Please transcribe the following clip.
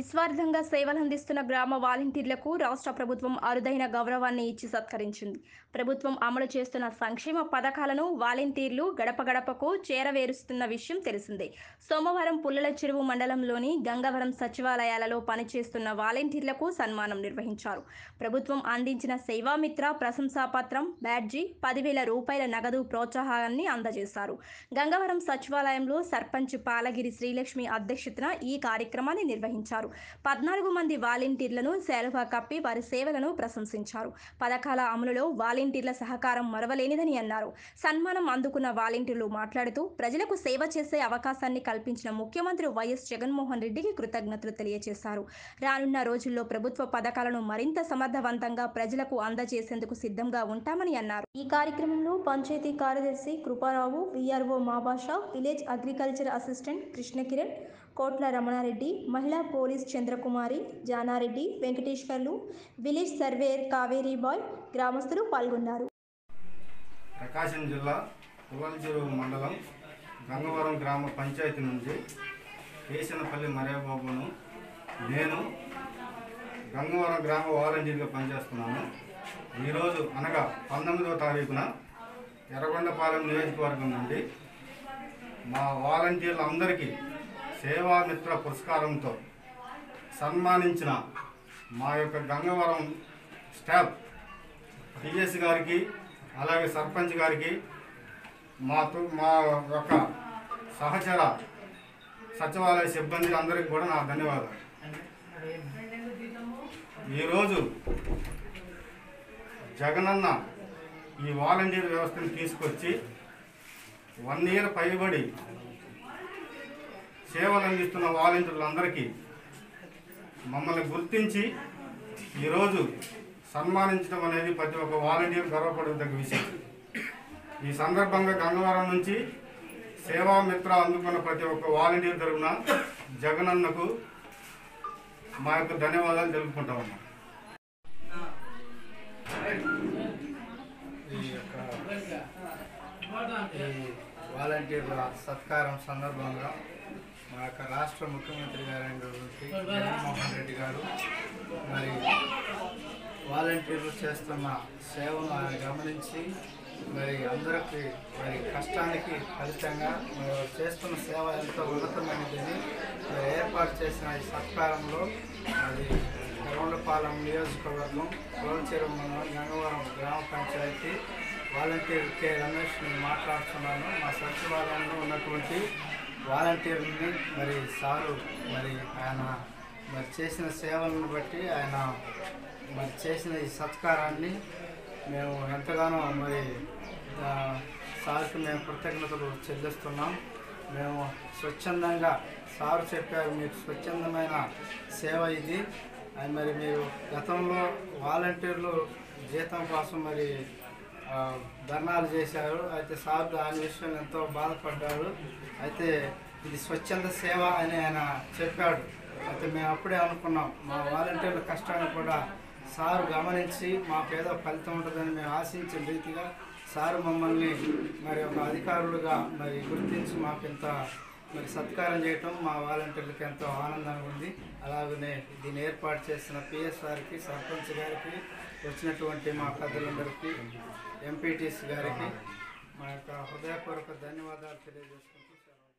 నిస్వార్థంగా సేవలందిస్తున్న గ్రామ వాలంటీర్లకు రాష్ట్ర ప్రభుత్వం అరుదైన గౌరవాన్ని ఇచ్చి సత్కరించింది ప్రభుత్వం అమలు చేస్తున్న సంక్షేమ పథకాలను వాలంటీర్లు గడప గడపకు చేరవేరుస్తున్న విషయం తెలిసిందే సోమవారం పుల్లల చెరువు మండలంలోని గంగవరం సచివాలయాలలో పనిచేస్తున్న వాలంటీర్లకు సన్మానం నిర్వహించారు ప్రభుత్వం అందించిన సేవామిత్ర ప్రశంసాపత్రం బ్యాడ్జీ పదివేల రూపాయల నగదు ప్రోత్సాహాన్ని అందజేశారు గంగవరం సచివాలయంలో సర్పంచ్ పాలగిరి శ్రీలక్ష్మి అధ్యక్షతన ఈ కార్యక్రమాన్ని నిర్వహించారు పద్నాలుగు మంది వాలంటీర్లను సేలవా కప్పి వారి సేవలను ప్రశంసించారు పథకాల అమలులో వాలంటీర్ల సహకారం మరవలేనిదని అన్నారు సన్మానం అందుకున్న వాలంటీర్లు మాట్లాడుతూ ప్రజలకు సేవ చేసే అవకాశాన్ని కల్పించిన ముఖ్యమంత్రి వైఎస్ జగన్మోహన్ రెడ్డికి కృతజ్ఞతలు తెలియజేశారు రానున్న రోజుల్లో ప్రభుత్వ పథకాలను మరింత సమర్థవంతంగా ప్రజలకు అందజేసేందుకు సిద్ధంగా ఉంటామని అన్నారు ఈ కార్యక్రమంలో పంచాయతీ కార్యదర్శి Kriparao VRO Mabasha village agriculture assistant Krishnakiran Kotla Ramanareddy మహిళా police Chandrakumari Janareddy Venkateswarlu village surveyor Kaveri Bai గ్రామస్తులు పాల్గొన్నారు ప్రకాశం జిల్లా పుల్లలచెరువు మండలం గంగవరం గ్రామ పంచాయతీ నుంచి కేసనపల్లి మర్యాబాబును నేను గంగవరం గ్రామ వాలంటీర్గా పనిచేస్తున్నాను ఈరోజు అనగా పంతొమ్మిదవ తారీఖున ఎర్రగొండపాలెం నియోజకవర్గం నుండి మా వాలంటీర్లందరికీ సేవామిత్ర పురస్కారంతో సన్మానించిన మా యొక్క గంగవరం స్టాఫ్ పిఎస్ గారికి అలాగే సర్పంచ్ గారికి మాతో మా యొక్క సహచర సచివాలయ సిబ్బంది అందరికీ కూడా నా ధన్యవాదాలు ఈరోజు జగనన్న ఈ వాలంటీర్ వ్యవస్థను తీసుకొచ్చి వన్ ఇయర్ పైబడి సేవలు అందిస్తున్న వాలంటీర్లందరికీ మమ్మల్ని గుర్తించి ఈరోజు సన్మానించడం అనేది ప్రతి ఒక్క వాలంటీర్ గర్వపడదగ్గ విషయం ఈ సందర్భంగా గంగవరం నుంచి సేవా మిత్ర అందుకున్న ప్రతి ఒక్క వాలంటీర్ తరఫున జగనన్నకు మా యొక్క ధన్యవాదాలు తెలుపుకుంటా ఉన్నాం ఈ యొక్క ఈ వాలంటీర్ల సత్కారం సందర్భంగా మా యొక్క రాష్ట్ర ముఖ్యమంత్రి గారైనటువంటి జగన్మోహన్ రెడ్డి గారు మరి వాలంటీర్లు చేస్తున్న సేవను ఆయన గమనించి మరి అందరికీ మరి కష్టానికి ఫలితంగా మరి వారు చేస్తున్న సేవ ఎంతో ఉన్నతమైనదని మరి ఏర్పాటు చేసిన ఈ సత్కారంలో అది గౌండపాలెం నియోజకవర్గం కోలచెరువు మండలం గంగవరం గ్రామ పంచాయతీ వాలంటీర్ కె రమేష్ నేను మాట్లాడుతున్నాను మా సచివాలయంలో ఉన్నటువంటి వాలంటీర్ని మరి సారు మరి ఆయన మరి చేసిన సేవలను బట్టి ఆయన మరి చేసిన ఈ సత్కారాన్ని మేము ఎంతగానో మరి ఆ, సార్కి మేము కృతజ్ఞతలు చెల్లిస్తున్నాం మేము స్వచ్ఛందంగా సారు చెప్పారు మీకు స్వచ్ఛందమైన సేవ ఇది అది మరి మీరు గతంలో వాలంటీర్లు జీతం కోసం మరి ఆ, ధర్నాలు చేశారు అయితే సార్ దాని విషయంలో ఎంతో బాధపడ్డారు అయితే ఇది స్వచ్ఛంద సేవ అని ఆయన చెప్పాడు అయితే మేము అప్పుడే అనుకున్నాం మా వాలంటీర్ల కష్టాన్ని కూడా సారు గమనించి మాకు ఏదో ఫలితం ఉంటుందని మేము ఆశించిన రీతిగా సారు మమ్మల్ని మరి ఒక అధికారులుగా మరి గుర్తించి మాకు ఇంత మరి సత్కారం చేయటం మా వాలంటీర్లకు ఎంతో ఆనందంగా ఉంది అలాగనే దీన్ని ఏర్పాటు చేసిన పిఎస్ఆర్కి సర్పంచ్ గారికి వచ్చినటువంటి మా పెద్దలందరికీ ఎంపీటీసీ గారికి మా యొక్క హృదయపూర్వక ధన్యవాదాలు తెలియజేసుకుంటూ సెలవు